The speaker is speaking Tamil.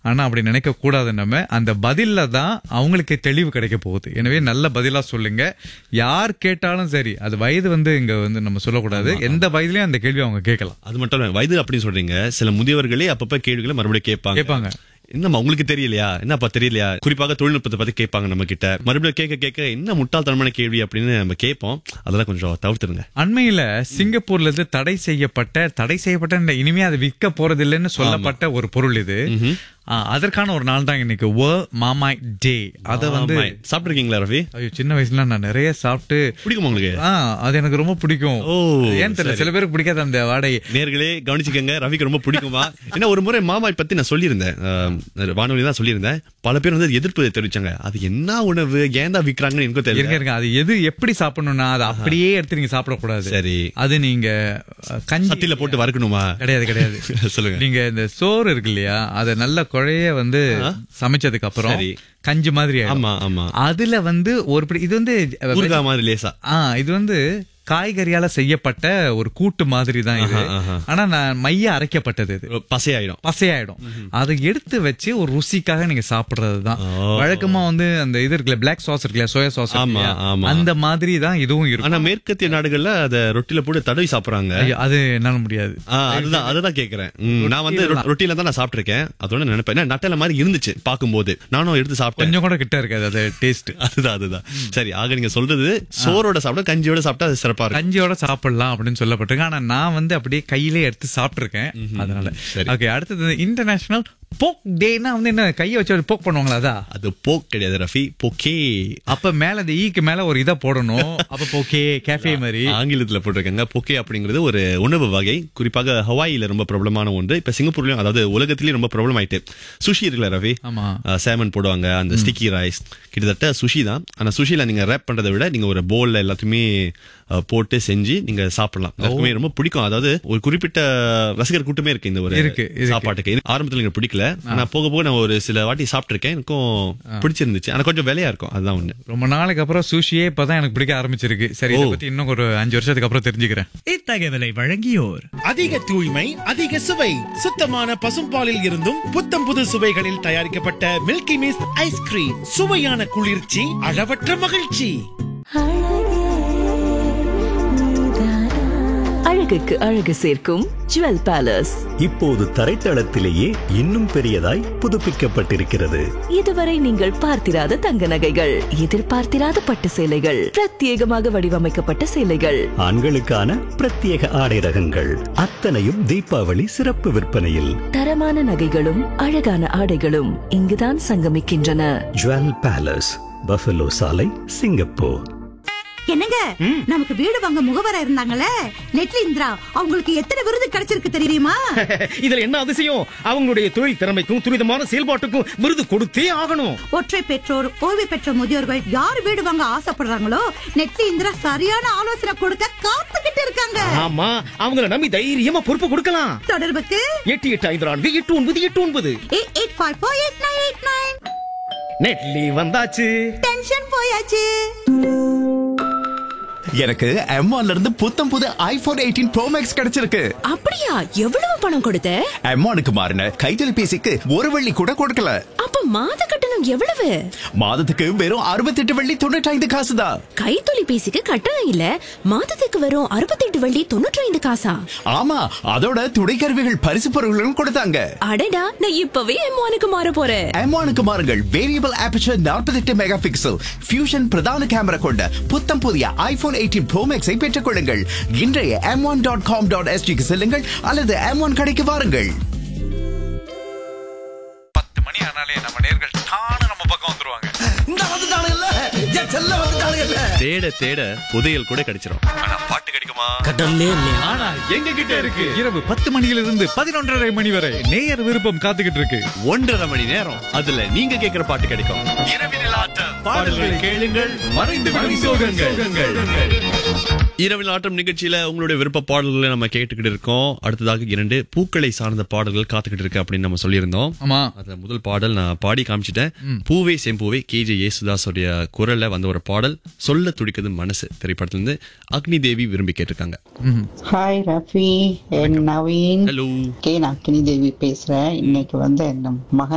ஆனா அப்படி நினைக்க கூடாது நம்ம அந்த பதில்ல தான் அவங்களுக்கு தெளிவு கிடைக்க போகுது எனவே நல்ல பதிலா சொல்லுங்க யார் கேட்டாலும் சரி அது வயது வந்து இங்க வந்து நம்ம சொல்லக்கூடாது எந்த வயதுலயும் அந்த கேள்வி அவங்க கேட்கலாம் அது மட்டும் இல்ல வயது அப்படின்னு சொல்றீங்க சில முதியவர்களே அப்பப்ப கேள்விகளை மறுபடியும் கேட்பாங்க கேட்பாங்க என்னம்மா உங்களுக்கு தெரியலையா என்னப்பா தெரியலையா குறிப்பாக தொழில்நுட்பத்தை பத்தி கேட்பாங்க நம்ம கிட்ட மறுபடியும் கேட்க கேட்க என்ன முட்டாள்தனமான கேள்வி அப்படின்னு நம்ம கேட்போம் அதெல்லாம் கொஞ்சம் தவிர்த்துருங்க அண்மையில சிங்கப்பூர்ல இருந்து தடை செய்யப்பட்ட தடை செய்யப்பட்ட இந்த இனிமே அது விற்க போறது இல்லைன்னு சொல்லப்பட்ட ஒரு பொருள் இது ஆ, அதற்கான ஒரு நாள் தான் இன்னைக்கு வேர்ல்ட் மாமாய் டே அத வந்து ஆமா. சாப்பிட்டிருக்கீங்களா ரவி ஐயோ சின்ன வயசுல நான் நிறைய சாப்பிட்டு பிடிக்குமா உங்களுக்கு ஆ அது எனக்கு ரொம்ப பிடிக்கும் ஓ, ஏன் தெரியல சில பேருக்கு பிடிக்காத அந்த வாடை நேர்களே கவனிச்சுக்கங்க ரவிக்கு ரொம்ப பிடிக்குமா ஏன்னா ஒரு முறை மாமாய் பத்தி நான் சொல்லியிருந்தேன் அஹ், வானொலி தான் சொல்லியிருந்தேன் பல பேர் வந்து எதிர்ப்பு தெரிவிச்சாங்க அது என்ன உணவு ஏன் தான் விக்கிறாங்கன்னு எனக்கும் இருங்க தெரியல இருங்க அது எது எப்படி சாப்பிடணும்னா அதை அப்படியே எடுத்து நீங்க சாப்பிடக்கூடாது சரி அது நீங்க அ, கஞ்சி சட்டில போட்டு வறுக்கணுமா கிடையாது கிடையாது சொல்லுங்க நீங்க இந்த சோறு இருக்கு இல்லையா அத நல்ல குழைய வந்து சமைச்சதுக்கு அப்புறம் சரி. கஞ்சி மாதிரி ஆயிடும். ஆமா ஆமா அதுல வந்து ஒரு பிடி இது வந்து ஊறுகாய் மாதிரி லேசா ஆ இது வந்து காய்கறியால செய்யப்பட்ட ஒரு கூட்டு மாதிரி தான் இது ஆஹா, ஆஹா. ஆனா நான் மைய அரைக்கப்பட்டது இது பசையாயிடும் பசையாயிடும் அதை எடுத்து வச்சு ஒரு ருசிக்காக நீங்க சாப்பிடுறது தான் வழக்கமா வந்து அந்த இது இருக்குல்ல பிளாக் சாஸ் இருக்குல்ல சோயா சாஸ் ஆமா, ஆமா. அந்த மாதிரி தான் இதுவும் இருக்கும் ஆனா மேற்கத்திய நாடுகள்ல அத ரொட்டில போட்டு தடவி சாப்பிடுறாங்க ஐயோ, அது என்னால முடியாது ஆ, அதுதான் அதுதான் கேக்குறேன் ம், நான் வந்து ரொ- ரொட்டில தான் நான் சாப்பிட்டிருக்கேன் அதோட நினைப்பேன் ஏன்னா, நட்டல மாதிரி இருந்துச்சு பாக்கும்போது நானும் எடுத்து சாப்பிட்டேன் கொஞ்சம் கூட கிட்ட இருக்காது அது டேஸ்ட் அதுதான் அதுதான் சரி ஆக நீங்க சொல்றது சோறோட சாப்பிட கஞ்சியோட சாப்பிட்டா அது சிறப்பா இருக்கும் கஞ்சியோட சாப்பிடலாம் அப்படின்னு சொல்லப்பட்டிருக்கு ஆனா நான் வந்து அப்படியே கையிலே எடுத்து சாப்பிட்டிருக்கேன் அதனால சரி. ஓகே அடுத்தது இன்டர்நேஷனல் போக் டேனா வந்து என்ன கையை வச்சு போக் பண்ணுவாங்களா அதா அது போக் கிடையாது ரஃபி போக்கே அப்ப மேல இந்த ஈக்கு மேல ஒரு இதை போடணும் அப்ப போக்கே கேஃபே மாதிரி ஆங்கிலத்துல போட்டிருக்காங்க பொக்கே அப்படிங்கிறது ஒரு உணவு வகை குறிப்பாக ஹவாயில ரொம்ப பிரபலமான ஒன்று இப்ப சிங்கப்பூர்லயும் அதாவது உலகத்திலயும் ரொம்ப பிரபலம் ஆயிட்டு சுஷி இருக்குல்ல ரவி ஆமா சேமன் போடுவாங்க அந்த ஸ்டிக்கி ரைஸ் கிட்டத்தட்ட சுஷி தான் ஆனா சுஷில நீங்க ரேப் பண்றதை விட நீங்க ஒரு போல்ல எல்லாத்தையுமே அஹ், போட்டு செஞ்சு நீங்க சாப்பிடலாம் எல்லாருக்குமே ரொம்ப பிடிக்கும் அதாவது ஒரு குறிப்பிட்ட ரசிகர் கூட்டமே இருக்கு இந்த ஒரு இருக்கு, இருக்கு. சாப்பாட்டுக்கு இது ஆரம்பத்துல எனக்கு பிடிக்கல ஆனா போக போக நான் ஒரு சில வாட்டி சாப்பிட்டிருக்கேன் எனக்கும் பிடிச்சிருந்துச்சு ஆனா கொஞ்சம் விலையா இருக்கும் அதுதான் ஒண்ணு ரொம்ப நாளைக்கு அப்புறம் சூஷியே இப்பதான் எனக்கு பிடிக்க ஆரம்பிச்சிருக்கு சரி இதை பத்தி இன்னும் ஒரு அஞ்சு வருஷத்துக்கு அப்புறம் தெரிஞ்சுக்கிறேன் இத்தகவலை வழங்கியோர் அதிக தூய்மை அதிக சுவை சுத்தமான பசும்பாலில் இருந்தும் புத்தம் புது சுவைகளில் தயாரிக்கப்பட்ட மில்கி மிஸ்ட் ஐஸ்கிரீம் சுவையான குளிர்ச்சி அளவற்ற மகிழ்ச்சி அழகுக்கு அழகு சேர்க்கும் ஜுவல் பேலஸ் இப்போது தரைத்தளத்திலேயே இன்னும் பெரியதாய் புதுப்பிக்கப்பட்டிருக்கிறது இதுவரை நீங்கள் பார்த்திராத தங்க நகைகள் எதிர்பார்த்திராத பட்டு சேலைகள் பிரத்யேகமாக வடிவமைக்கப்பட்ட சேலைகள் ஆண்களுக்கான பிரத்யேக ஆடை ரகங்கள் அத்தனையும் தீபாவளி சிறப்பு விற்பனையில் தரமான நகைகளும் அழகான ஆடைகளும் இங்குதான் சங்கமிக்கின்றன ஜுவல் பேலஸ் பஃபலோ சாலை சிங்கப்பூர் என்னங்க நமக்கு வீடு வாங்க முகவரா இருந்தாங்கல்ல நெட்லி இந்திரா அவங்களுக்கு எத்தனை விருது கிடைச்சிருக்கு தெரியுமா இதுல என்ன அதிசயம் அவங்களுடைய தொழில் திறமைக்கும் துரிதமான செயல்பாட்டுக்கும் விருது கொடுத்தே ஆகணும் ஒற்றை பெற்றோர் ஓய்வு பெற்ற முதியோர்கள் யார் வீடு வாங்க ஆசைப்படுறாங்களோ நெட்லி இந்திரா சரியான ஆலோசனை கொடுக்க காத்துக்கிட்டு இருக்காங்க ஆமா அவங்கள நம்பி தைரியமா பொறுப்பு கொடுக்கலாம் தொடர்புக்கு எட்டு எட்டு ஐந்து நான்கு எட்டு ஒன்பது எட்டு ஒன்பது eight eight five four eight nine eight nine நெட்லி வந்தாச்சு டென்ஷன் போயாச்சு எனக்கு M1 ல இருந்து புத்தம் புது ஐபோன் எயிட்டீன் ப்ரோ மேக்ஸ் கிடைச்சிருக்கு அப்படியா எவ்வளவு பணம் கொடுத்த M1க்கு மாறின கைத்தொலைபேசிக்கு ஒரு வெள்ளி கூட கொடுக்கல அப்ப மாத கட்டணம் எவ்வளவு மாதத்துக்கு வெறும் அறுபத்தெட்டு வெள்ளி தொண்ணூற்றி ஐந்து காசு தான் கைத்தொலைபேசிக்கு கட்டணம் இல்ல மாதத்துக்கு வரும் அறுபத்தெட்டு வள்ளி தொண்ணூற்றி ஐந்து காசா ஆமா அதோட துணைக்கருவிகள் பரிசு பொருள்களும் கொடுத்தாங்க அடடா நான் இப்பவே எம்மானுக்கு மாற போறேன் M1க்கு மாறுங்கள் variable aperture 48 mega pixel fusion பிரதான கேமரா கொண்ட புத்தம் புதிய ஐபோன் எயிட்டீன் ப்ரோ மேக்ஸை பெற்றுக் கொள்ளுங்கள் இன்றைய M one dot com dot எஸ்டிக்கு செல்லுங்கள் அல்லது எம் ஒன் கடைக்கு வாருங்கள் பத்து மணி ஆனாலே நம்ம நேர்கள் தானே நம்ம பக்கம் வந்துருவாங்க தேட தேட புதையல் கூட கிடைச்சிரும் ஆனா பாட்டு கிடைக்குமா கடல்லே இல்லையா ஆனா எங்க கிட்ட இருக்கு இரவு பத்து மணியிலிருந்து பதினொன்றரை மணி வரை நேயர் விருப்பம் காத்துக்கிட்டு இருக்கு ஒன்றரை மணி நேரம் அதுல நீங்க கேக்குற பாட்டு கிடைக்கும் இரவினில் ஆட்டம் பாடல்கள் கேளுங்கள் மறைந்து விடும் சோகங்கள் இரவில் ஆட்டம் நிகழ்ச்சியில உங்களுடைய விருப்ப பாடல்களை நம்ம கேட்டுக்கிட்டு இருக்கோம் அடுத்ததாக இரண்டு பூக்களை சார்ந்த பாடல்கள் காத்துக்கிட்டு இருக்கு அப்படின்னு நம்ம சொல்லியிருந்தோம் ஆமா அந்த முதல் பாடல் நான் பாடி காமிச்சிட்டேன் பூவே செம்பூவே கே ஜே யேசுதாஸோடைய குரல்ல வந்த ஒரு பாடல் சொல்ல துடிக்குது மனசு திரைப்படத்துல இருந்து அக்னி தேவி விரும்பி கேட்டிருக்காங்க ஹாய் ரஃபி என் நவீன் ஹலோ கே நான் அக்கினி தேவி பேசுறேன் இன்னைக்கு வந்து என் மகன்